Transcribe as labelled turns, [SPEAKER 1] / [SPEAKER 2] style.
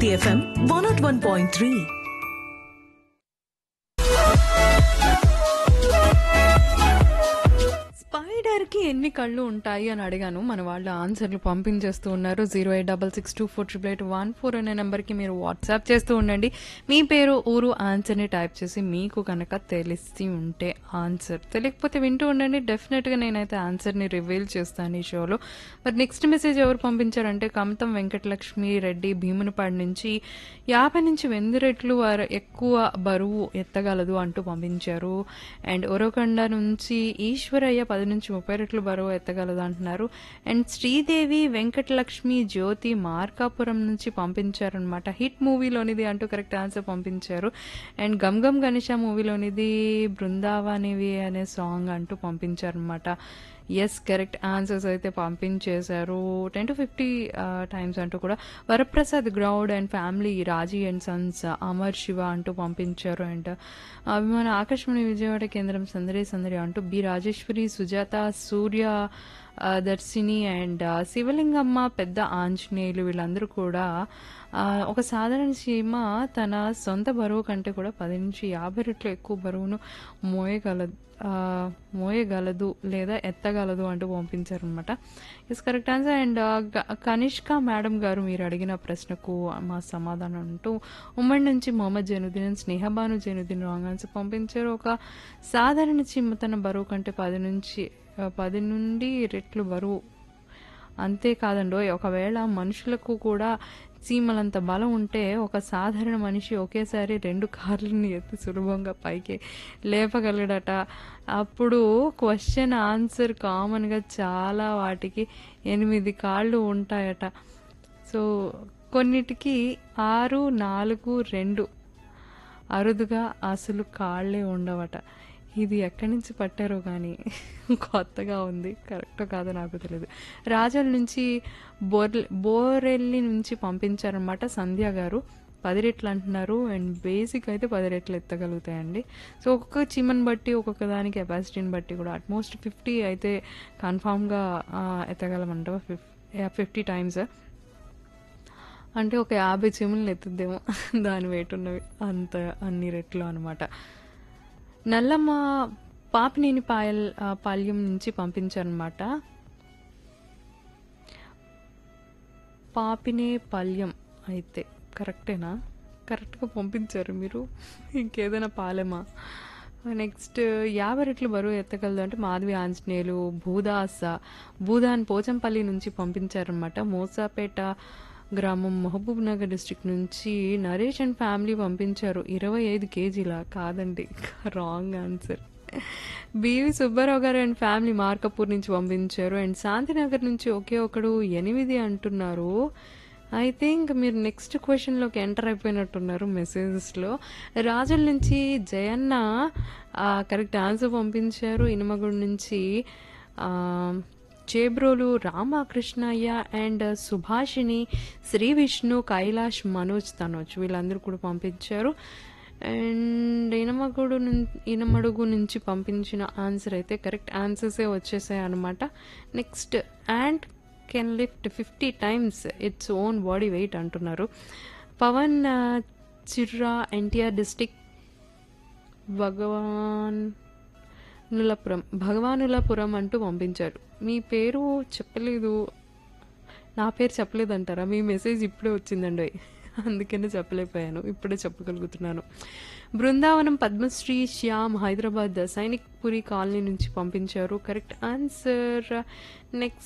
[SPEAKER 1] Hiti FM 101.3.
[SPEAKER 2] Spider కి ఎన్ని కళ్ళు ఉంటాయి అని అడిగాను మన వాళ్ళు ఆన్సర్లు పంపించేస్తూ ఉన్నారు zero eight double six two four triple eight one four అనే నెంబర్కి మీరు వాట్సాప్ చేస్తూ ఉండండి మీ పేరు ఊరు ఆన్సర్ని టైప్ చేసి మీకు కనుక తెలిసి ఉంటే ఆన్సర్ తెలియకపోతే వింటూ ఉండండి డెఫినెట్గా నేనైతే ఆన్సర్ని రివీల్ చేస్తాను ఈ షోలో మరి నెక్స్ట్ మెసేజ్ ఎవరు పంపించారంటే కమతం వెంకటలక్ష్మి రెడ్డి భీమునిపాడు నుంచి యాభై నుంచి వెంది రెట్లు వారు ఎక్కువ బరువు ఎత్తగలదు అంటూ పంపించారు అండ్ ఒరకొండ నుంచి ఈశ్వరయ్య పది నుంచి ముప్పై రెట్లు బరువు ఎత్తగలదు అంటున్నారు అండ్ శ్రీదేవి వెంకటలక్ష్మి జ్యోతి మార్కాపురం నుంచి పంపించారనమాట హిట్ మూవీలోనిది అంటూ కరెక్ట్ ఆన్సర్ పంపించారు అండ్ గమ్ గమ్ గణేష మూవీలోనిది బృందావనివి అనే సాంగ్ అంటూ పంపించారనమాట ఎస్ కరెక్ట్ ఆన్సర్స్ అయితే పంపించేశారు టెన్ టు ఫిఫ్టీ టైమ్స్ అంటూ కూడా Varaprasad Goud and family Raji and sons Amar Siva అంటూ పంపించారు అండ్ అభిమాన ఆకాశవాణి విజయవాడ కేంద్రం సందడి సందడి అంటూ బి రాజేశ్వరి సుజాత సూర్య ఆ, దర్శిని అండ్ ఆ, శివలింగమ్మ పెద్ద ఆంజనేయులు వీళ్ళందరూ కూడా ఆ, ఒక సాధారణ చీమ తన సొంత బరువు కంటే కూడా పది నుంచి యాభై రెట్లు ఎక్కువ బరువును మోయగలదు ఆ, మోయగలదు లేదా ఎత్తగలదు అంటూ పంపించారనమాట is correct answer and Kanishka madam గారు మీరు అడిగిన ప్రశ్నకు మా సమాధానం అంటూ ఉమ్మడి నుంచి మొహమ్మద్ జైనుద్దీన్ స్నేహబాను జైనుద్దీన్ రాంగ్ ఆన్సర్ పంపించారు ఒక సాధారణ చిమ్మ తన బరువు కంటే పది నుంచి ఆ, పది నుండి రెట్లు బరువు అంతేకాదండో ఒకవేళ మనుషులకు కూడా చీమలంత బలం ఉంటే ఒక సాధారణ మనిషి ఒకేసారి రెండు కార్లని ఎత్తి సులభంగా పైకి లేపగలడట అప్పుడు క్వశ్చన్ ఆన్సర్ కామన్గా చాలా వాటికి ఎనిమిది కాళ్ళు ఉంటాయట సో కొన్నిటికి ఆరు నాలుగు రెండు అరుదుగా అసలు కాళ్ళే ఉండవట ఇది ఎక్కడి నుంచి పట్టారో కానీ కొత్తగా ఉంది కరెక్టో కాదో నాకు తెలియదు రాజల్ నుంచి బోర్లె బోరెల్లి నుంచి పంపించారనమాట సంధ్య గారు పది రెట్లు అంటున్నారు అండ్ బేసిక్ అయితే పది రెట్లు ఎత్తగలుగుతాయండి సో ఒక్కొక్క చిమ్మని బట్టి ఒక్కొక్క దాని కెపాసిటీని బట్టి కూడా అట్మోస్ట్ ఫిఫ్టీ అయితే కన్ఫామ్గా ఎత్తగలమంట ఫిఫ్ ఫిఫ్టీ టైమ్స్ అంటే ఒక యాభై చీమలను ఎత్తుద్దేమో దాని వెయిట్ ఉన్నవి అంత అన్ని రెట్లు అనమాట నల్లమ్మ పాపినేని పాయల్ ఆ, పాల్యం నుంచి పంపించారనమాట పాపినే పాల్యం అయితే కరెక్టేనా కరెక్ట్గా పంపించారు మీరు ఇంకేదైనా పాలెమా నెక్స్ట్ యాభై రెట్లు బరువు ఎత్తగలదు అంటే మాధవి ఆంజనేయులు భూదాస భూదాన్ పోచంపల్లి నుంచి పంపించారనమాట మోసాపేట గ్రామం మహబూబ్ నగర్ డిస్ట్రిక్ట్ నుంచి నరేష్ అండ్ ఫ్యామిలీ పంపించారు ఇరవై ఐదు కేజీల కాదండి రాంగ్ ఆన్సర్ బివి సుబ్బారావు గారు అండ్ ఫ్యామిలీ మార్కపూర్ నుంచి పంపించారు అండ్ శాంతినగర్ నుంచి ఒకే ఒకడు ఎనిమిది అంటున్నారు ఐ థింక్ మీరు నెక్స్ట్ క్వశ్చన్లోకి ఎంటర్ అయిపోయినట్టున్నారు మెసేజెస్లో రాజుల నుంచి జయన్న కరెక్ట్ ఆన్సర్ పంపించారు ఇనుమగుడి నుంచి ఆ, చేబ్రోలు రామకృష్ణయ్య అండ్ సుభాషిణి శ్రీ విష్ణు కైలాష్ మనోజ్ తనోజ్ వీళ్ళందరూ కూడా పంపించారు అండ్ ఇనమగుడు నుం- ఇనమడుగు నుంచి పంపించిన ఆన్సర్ అయితే కరెక్ట్ ఆన్సర్సే వచ్చేసాయి అనమాట next and can lift fifty times its own body weight అంటున్నారు పవన్ ఆ, చిర్రా ఎన్టీఆర్ డిస్టిక్ భగవాన్ నులపురం భగవానులపురం అంటూ పంపించారు మీ పేరు చెప్పలేదు నా పేరు చెప్పలేదు అంటారా మీ మెసేజ్ ఇప్పుడే వచ్చిందండి అందుకనే చెప్పలేకపోయాను ఇప్పుడే చెప్పగలుగుతున్నాను బృందావనం పద్మశ్రీ శ్యామ్ హైదరాబాద్ సైనిక్ పురి కాలనీ నుంచి పంపించారు కరెక్ట్ ఆన్సర్ నెక్స్ట్